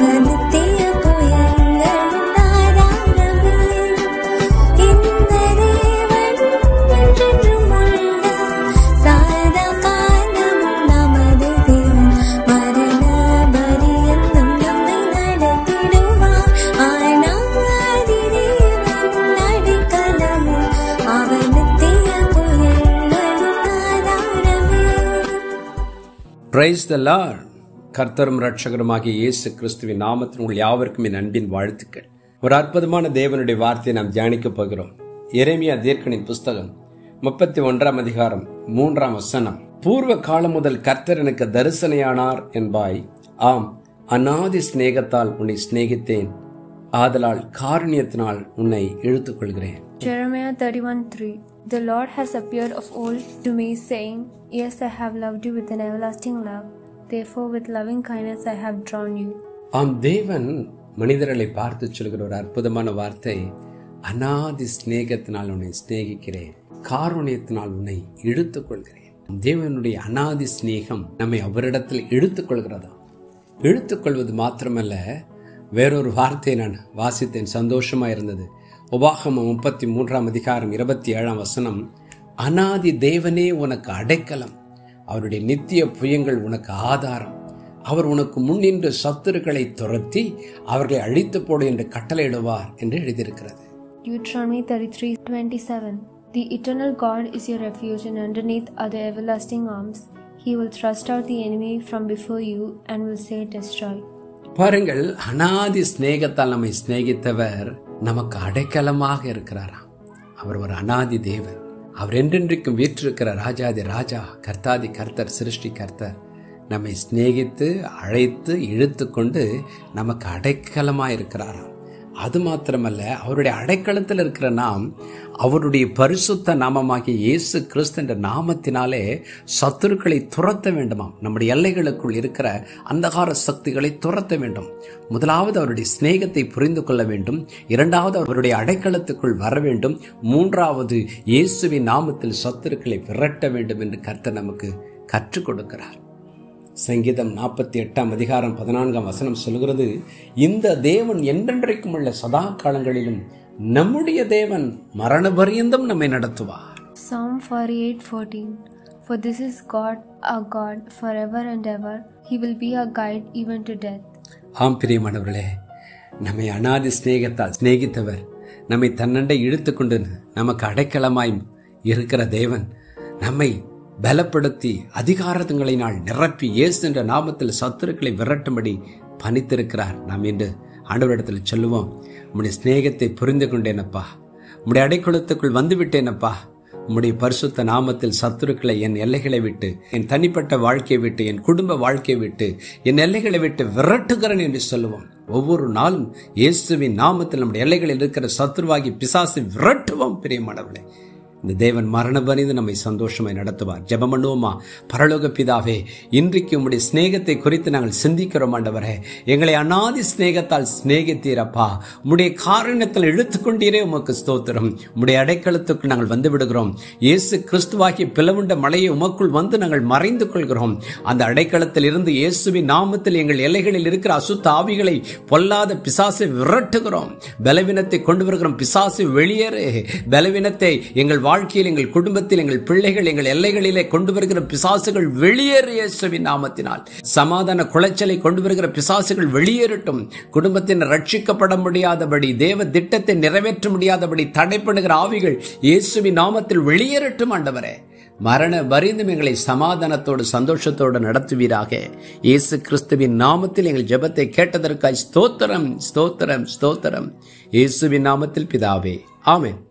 நித்திய புயங்களும் ஆதாரமே இந்த தேவன் என்றென்றும் உள்ளார் சாரதா காலமும் நமது தேவன் மரண பரியந்தம் நம்மை நடத்திடுவார் ஆனாதி தேவன் அடிக்கலமே அவர் நித்திய புயங்களும் ஆதாரமே பிரைஸ் த லார்ட் கர்த்தரும் ரட்சகருமாகிய இயேசு கிறிஸ்துவின் நாமத்தில் உங்கள் யாவருக்கும் என் அன்பின் வாழ்த்துக்கள் ஒரு அற்புதமான தேவனுடைய வார்த்தையை நாம் தியானிக்கப் போகிறோம் எரேமியா தீர்க்கனின் புஸ்தகம் முப்பத்தி ஒன்றாம் அதிகாரம் மூன்றாம் வசனம் பூர்வ காலம் முதல் கர்த்தர் எனக்கு தரிசனையானார் என்பாய் ஆம் அநாதி சிநேகத்தால் உன்னை சிநேகித்தேன் ஆதலால் காருண்யத்தினால் உன்னை இழுத்துக் கொள்கிறேன் Jeremiah 31 3 The Lord has appeared of old to me, saying, Yes, I have loved you with an everlasting love. Therefore, with loving kindness I have drawn you. ஆம் தேவன் மனிதர்களை பார்த்து சொல்கிற ஒரு அற்புதமான வார்த்தை அநாதி சிநேகத்தினால் உன்னை சிநேகிக்கிறேன் காருண்யத்தினால் உன்னை இழுத்துக் கொள்கிறேன் தேவனுடைய அநாதி சிநேகம் நம்மை அவரிடத்தில் இழுத்துக் கொள்கிறதா இழுத்துக்கொள்வது மாத்திரமல்ல வேறொரு வார்த்தையை நான் வாசித்தேன் சந்தோஷமா இருந்தது உபாகமம் முப்பத்தி மூன்றாம் அதிகாரம் இருபத்தி ஏழாம் வசனம் அனாதி தேவனே உனக்கு அடைக்கலம் அவருடைய நித்திய புயங்கள் உனக்கு ஆதாரம் அவர் உனக்கு முன்னின்று சத்துருக்களை துரத்தி அவர்களை அழித்து போடு என்று கட்டளையிடுவார் என்று எழுதியிருக்கிறது Deuteronomy 33 27 The eternal God is your refuge, and underneath are the everlasting arms. He will thrust out the enemy from before you and will say, Destroy. பாருங்கள் அனாதி சிநேகத்தால் நம்மை சிநேகித்தவர் நமக்கு அடைக்கலமாக இருக்கிறாராம் அவர் ஒரு அனாதி தேவன் அவர் என்றென்றைக்கும் வீற்றிருக்கிற ராஜாதி ராஜா கர்த்தாதி கர்த்தர் சிருஷ்டி கர்த்தர் நம்மை சிநேகித்து அழைத்து இழுத்து கொண்டு நமக்கு அடைக்கலமாக இருக்கிறாராம் அது மாத்திரமல்ல அவருடைய அடைக்கலத்தில் இருக்கிற நாம் அவருடைய பரிசுத்த நாமமாகிய இயேசு கிறிஸ்து என்ற நாமத்தினாலே சத்துருக்களை துரத்த வேண்டுமாம் நம்முடைய எல்லைகளுக்குள் இருக்கிற அந்தகார சக்திகளை துரத்த வேண்டும் முதலாவது அவருடைய சிநேகத்தை புரிந்து கொள்ள வேண்டும் இரண்டாவது அவருடைய அடைக்கலத்துக்குள் வர வேண்டும் மூன்றாவது இயேசுவின் நாமத்தில் சத்துருக்களை விரட்ட வேண்டும் என்று கர்த்தர் நமக்கு கற்றுக் கொடுக்கிறார் சங்கீதம் நாற்பத்தி எட்டாம் அதிகாரம் பதினான்காம் வசனம் சொல்கிறது இந்த தேவன் என்றென்றைக்கும் உள்ள சதா காலங்களிலும் நம்முடைய தேவன் மரண பரியந்தம் நம்மை நடத்துவார் Psalm 48 14 For this is God, our God, forever and ever. He will be our guide even to death. ஆம் பிரியமானவர்களே நம்மை அனாதி சிநேகத்தால் சிநேகித்தவர் நம்மை தன்னண்டை இழுத்து கொண்டு நமக்கு அடைக்கலமாய் இருக்கிற தேவன் நம்மை பலப்படுத்தி அதிகாரங்களினால் நிரப்பி இயேசு என்ற நாமத்தில் சத்துருக்களை விரட்டும்படி பணித்திருக்கிறார் நாம் இன்று ஆண்டவரிடத்தில் சொல்லுவோம் உம்முடைய சிநேகத்தை புரிந்து கொண்டேனப்பா உம்முடைய அடைக்குளத்துக்குள் வந்து விட்டேனப்பா உம்முடைய பரிசுத்த நாமத்தில் சத்துருக்களை என் எல்லைகளை விட்டு என் தனிப்பட்ட வாழ்க்கையை விட்டு என் குடும்ப வாழ்க்கையை விட்டு என் எல்லைகளை விட்டு விரட்டுகிறேன் என்று சொல்லுவோம் ஒவ்வொரு நாளும் இயேசுவின் நாமத்தில் நம்முடைய எல்லைகளில் இருக்கிற சத்துருவாகி பிசாசை விரட்டுவோம் பிரியமானவர்களே இந்த தேவன் மரணபணிந்து நம்மை சந்தோஷமாய் நடத்துவார் ஜெபம் பண்ணுவோமா பரலோக பிதாவே இன்றைக்கு உம்முடைய சிநேகத்தை குறித்து நாங்கள் சிந்திக்கிறோம் ஆண்டவரே எங்களை அனாதி சிநேகத்தால் சிநேகித்தீரப்பா உம்முடைய காரணத்தில் இழுத்துக்கொண்டீரே உமக்கு ஸ்தோத்திரம் உம்முடைய அடைக்கலத்துக்குள் நாங்கள் வந்து விடுகிறோம் இயேசு கிறிஸ்துவாகி பிளவுண்ட மலையை உமக்குள் வந்து நாங்கள் மறைந்து கொள்கிறோம் அந்த அடைக்கலத்தில் இருந்து இயேசுவின் நாமத்தில் எங்கள் எல்லைகளில் இருக்கிற அசுத்த ஆவிகளை பொல்லாத பிசாசை விரட்டுகிறோம் பலவீனத்தை கொண்டு வருகிறோம் பிசாசு வெளியேறு பலவீனத்தை எங்கள் வாழ்க்கையில் எங்கள் குடும்பத்தில் எங்கள் பிள்ளைகள் எங்கள் எல்லைகளிலே கொண்டு வருகிற பிசாசுகள் வெளியேறு இயேசுவின் நாமத்தினால் சமாதான குலைச்சலை கொண்டு வருகிற பிசாசுகள் வெளியேறட்டும் குடும்பத்தின் ரட்சிக்கப்பட முடியாதபடி தேவ திட்டத்தை நிறைவேற்ற முடியாதபடி தடைப்படுகிற ஆவிகள் இயேசுவின் நாமத்தில் வெளியேறட்டும் ஆண்டவரே மரண வரிந்தும் எங்களை சமாதானத்தோடு சந்தோஷத்தோடு நடத்துவீராக இயேசு கிறிஸ்துவின் நாமத்தில் எங்கள் ஜெபத்தை கேட்டதற்காய் ஸ்தோத்திரம் ஸ்தோத்திரம் ஸ்தோத்திரம் இயேசுவின் நாமத்தில் பிதாவே ஆமென்